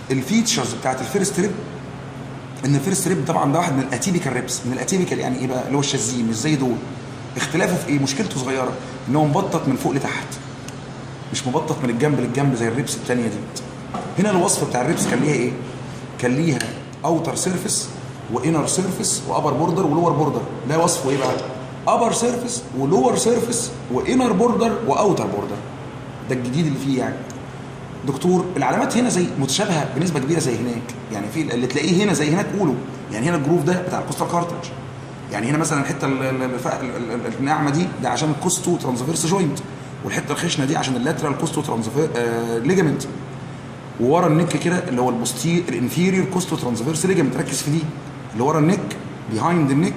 الفيتشرز بتاعت الفيرست ريب ان الفيرست ريب طبعا ده واحد من الاتيبيكال ريبس من الاتيبيكال يعني ايه بقى اللي هو الشاذين مش زي دول اختلافه في ايه مشكلته صغيره ان هو مبطط من فوق لتحت مش مبطط من الجنب للجنب زي الريبس الثانيه دي هنا الوصف بتاع الريبس كان ليها ايه كان ليها اوتر سيرفيس وانر سيرفيس وابر بوردر ولور بوردر ده وصفه ايه بقى ابر سيرفيس ولور سيرفيس وانر بوردر واوتر بوردر ده الجديد اللي فيه يعني دكتور العلامات هنا زي متشابهه بنسبه كبيره زي هناك يعني في اللي تلاقيه هنا زي هناك قوله يعني هنا الجروف ده بتاع الكوستال كارتج يعني هنا مثلا الحته ال- ال- الف- ال- ال- الناعمه دي ده عشان الكوستو ترانسفيرس جوينت والحته الخشنه دي عشان اللاترال كوستو ترانسفير ليجامنت وورا النك كده اللي هو البوستير الانفيريور كوستو ترانسفيرس ليجامنت ركز في دي اللي ورا النك بيهايند النك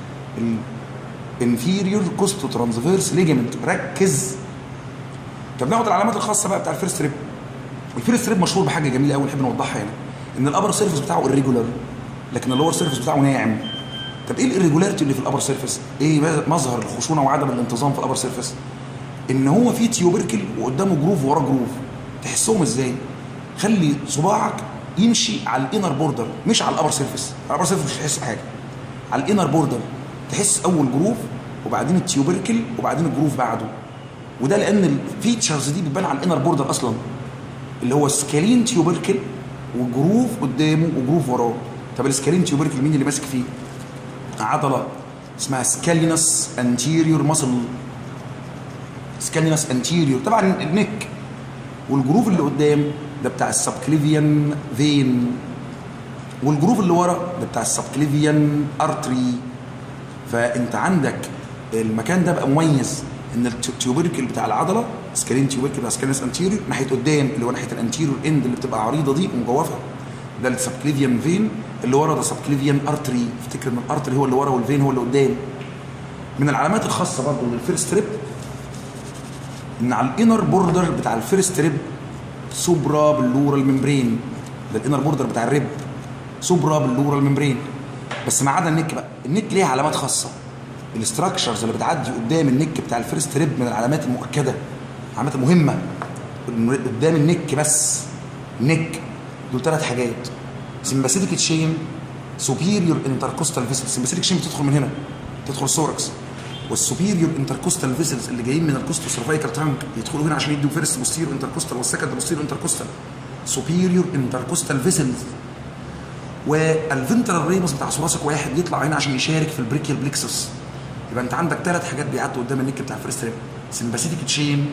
الانفيريور كوستو ترانسفيرس ليجامنت ركز طب ناخد العلامات الخاصه بقى بتاع الفيرست ريب الفيرست ريب مشهور بحاجه جميله قوي نحب نوضحها هنا ان الابر سيرفيس بتاعه irregular لكن اللور سيرفيس بتاعه ناعم طب ايه الirregularity اللي في الابر سيرفيس ايه بقى مظهر الخشونه وعدم الانتظام في الابر سيرفيس ان هو في تيوبركل وقدامه جروف ورا جروف تحسهم ازاي خلي صباعك يمشي على الانر بوردر مش على الابر سيرفيس الابر سيرفيس مش هتحس بحاجه على الانر بوردر تحس اول جروف وبعدين التيوبركل وبعدين الجروف بعده وده لان الفيتشرز دي بتبان على الانر بوردر اصلا اللي هو سكالين تيوبركل وجروف قدامه وجروف وراه طب السكالين تيوبركل مين اللي ماسك فيه عضله اسمها سكالينس انتيريور ماسل سكالينس انتيريور طبعا النك والجروف اللي قدام ده بتاع السبكليفيان فين والجروف اللي ورا ده بتاع السبكليفيان ارتري فانت عندك المكان ده بقى مميز ان التيوبركل بتاع العضله سكالين تيوبركل بتاع سكالينس انتيريور ناحيه قدام اللي هو ناحيه الانتيريور اند اللي بتبقى عريضه دي ومجوفه ده السبكليفيان فين اللي ورا ده سبكليفيان ارتري افتكر ان الارتري هو اللي ورا والفين هو اللي قدام من العلامات الخاصه برضه للفيرست ريب ان على الانر بوردر بتاع الفيرست ريب سوبرا باللورال ممبرين ده الانر بوردر بتاع الريب سوبرا باللورال ممبرين بس ما عدا النك بقى النك ليها علامات خاصه الاستراكشرز اللي بتعدي قدام النك بتاع الفيرست ريب من العلامات المؤكده العلامات المهمه قدام النك بس نك دول ثلاث حاجات سمباثيتك تشين سوبيريور انتركوستال فيسلز سمباثيتك تشين بتدخل من هنا تدخل السوركس والسوبيريور انتركوستال فيسلز اللي جايين من الكوستو سيرفايكال ترانك يدخلوا هنا عشان يدوا فيرست بوستيريور انتركوستال والسكند بوستيريور انتركوستال سوبيريور انتركوستال فيسلز والفنترال ريمس بتاع ثوراسيك واحد يطلع هنا عشان يشارك في البريكيال بليكسس يبقى انت عندك ثلاث حاجات بيعدوا قدام النك بتاع الفيرست ريب سمباثيتك تشين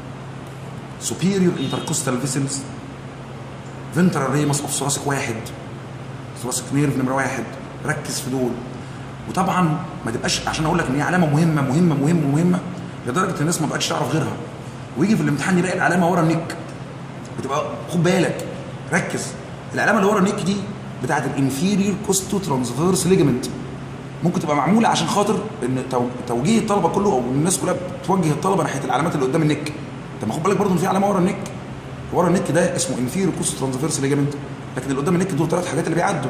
سوبيريور انتركوستال فيسلز فنترال ريمس اوف ثوراسيك واحد ثوراسيك نيرف نمره واحد ركز في دول وطبعا ما تبقاش عشان اقول لك ان هي علامه مهمه مهمه مهمه مهمه لدرجه الناس ما بقتش تعرف غيرها ويجي في الامتحان يلاقي العلامه ورا النك بتبقى خد بالك ركز العلامه اللي ورا النك دي بتاعت الانفيريور كوستو ترانسفيرس ليجمنت ممكن تبقى معموله عشان خاطر ان تو- توجيه الطلبه كله او الناس كلها بتوجه الطلبه ناحيه العلامات اللي قدام النك انت ما خد بالك برضه ان في علامه ورا النك ورا النك ده اسمه انفيريور كوستو ترانسفيرس ليجمنت لكن اللي قدام النك دول ثلاث حاجات اللي بيعدوا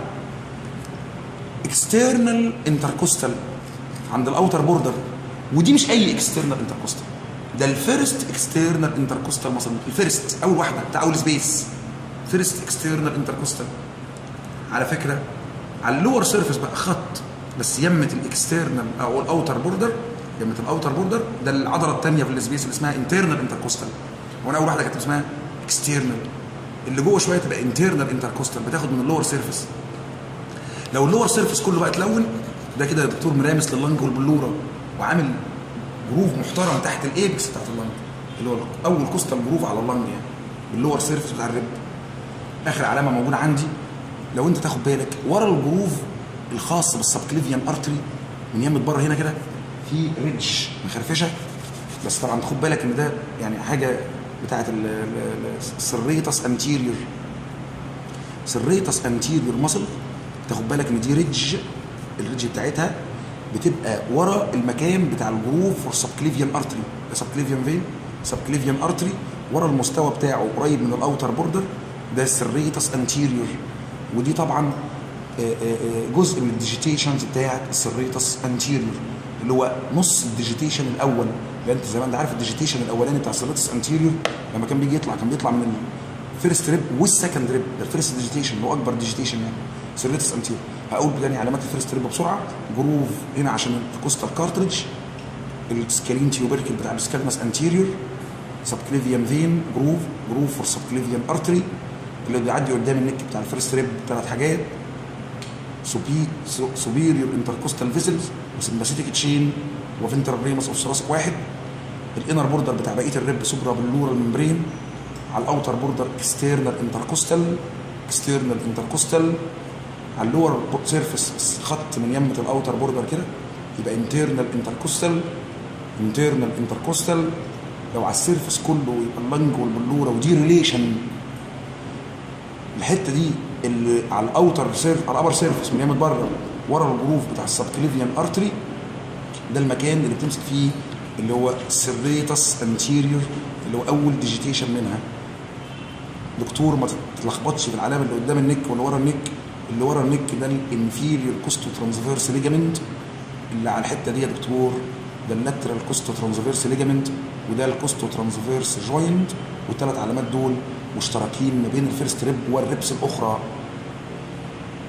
اكسترنال انتركوستال عند الاوتر بوردر ودي مش اي اكسترنال انتركوستال ده الفيرست اكسترنال انتركوستال مصل الفيرست اول واحده بتاع اول سبيس فيرست اكسترنال انتركوستال على فكره على اللور سيرفيس بقى خط بس يمه الاكسترنال او الاوتر بوردر يمه الاوتر بوردر ده العضله الثانيه في السبيس اللي اسمها انترنال انتركوستال وانا اول واحده كانت اسمها اكسترنال اللي جوه شويه تبقى انترنال انتركوستال بتاخد من اللور سيرفيس لو اللور سيرفيس كله بقى اتلون ده كده يا دكتور مرامس لللنج والبلوره وعامل جروف محترم تحت الايبكس بتاعت اللنج اللي هو اول كوستال جروف على اللنج يعني اللور سيرفيس بتاع الرب اخر علامه موجوده عندي لو انت تاخد بالك ورا الجروف الخاص بالسبكليفيان ارتري من يمة بره هنا كده في ريدج مخرفشه بس طبعا خد بالك ان ده يعني حاجه بتاعت ال- ال- ال- السريتس انتيريور سريتس انتيريور ماسل تاخد بالك ان دي ريدج الريدج بتاعتها بتبقى ورا المكان بتاع الجروف فور سبكليفيان ارتري سبكليفيان فين سبكليفيان ارتري ورا المستوى بتاعه قريب من الاوتر بوردر ده السريتس انتيريور ودي طبعا آه، آه، آه، جزء من الديجيتيشنز بتاعت السريتس انتيريور اللي هو نص الديجيتيشن الاول لان انت زي ما انت عارف الديجيتيشن الاولاني بتاع السريتس انتيريور لما كان بيجي يطلع كان بيطلع من فيرست ريب والسكند ريب ده الفيرست ديجيتيشن اللي هو اكبر ديجيتيشن يعني سيريتس انتير هقول تاني علامات الفيرست ريب بسرعه جروف هنا عشان الكوستال كارتريدج السكالين تيوبركل بتاع السكالماس انتيريور سبكليفيان فين جروف جروف فور سبكليفيان ارتري اللي بيعدي قدام النك بتاع الفيرست ريب ثلاث حاجات سوبي سوبيريور انتركوستال فيسلز وسمباثيتيك تشين وفنترال ريمس اوف ثراسك واحد الانر بوردر بتاع بقيه الريب سوبرا باللورال ممبرين على الاوتر بوردر اكسترنال انتركوستال اكسترنال انتركوستال على اللور سيرفيس خط من يمه الاوتر بوردر كده يبقى انترنال انتركوستال انترنال انتركوستال لو على السيرفيس كله يبقى اللنج والبلوره ودي ريليشن الحته دي اللي على الاوتر سيرف على الابر سيرفيس من يمه بره ورا الجروف بتاع السبكليفيان ارتري ده المكان اللي بتمسك فيه اللي هو السيريتس انتيريور اللي هو اول ديجيتيشن منها دكتور ما تتلخبطش في العلامه اللي قدام النك واللي ورا النك اللي ورا النك ده الانفيريور كوستو ترانسفيرس ليجامنت اللي على الحته دي يا دكتور ده اللاترال كوستو ترانسفيرس ليجامنت وده الكوستو ترانسفيرس جوينت والثلاث علامات دول مشتركين ما بين الفيرست ريب والريبس الاخرى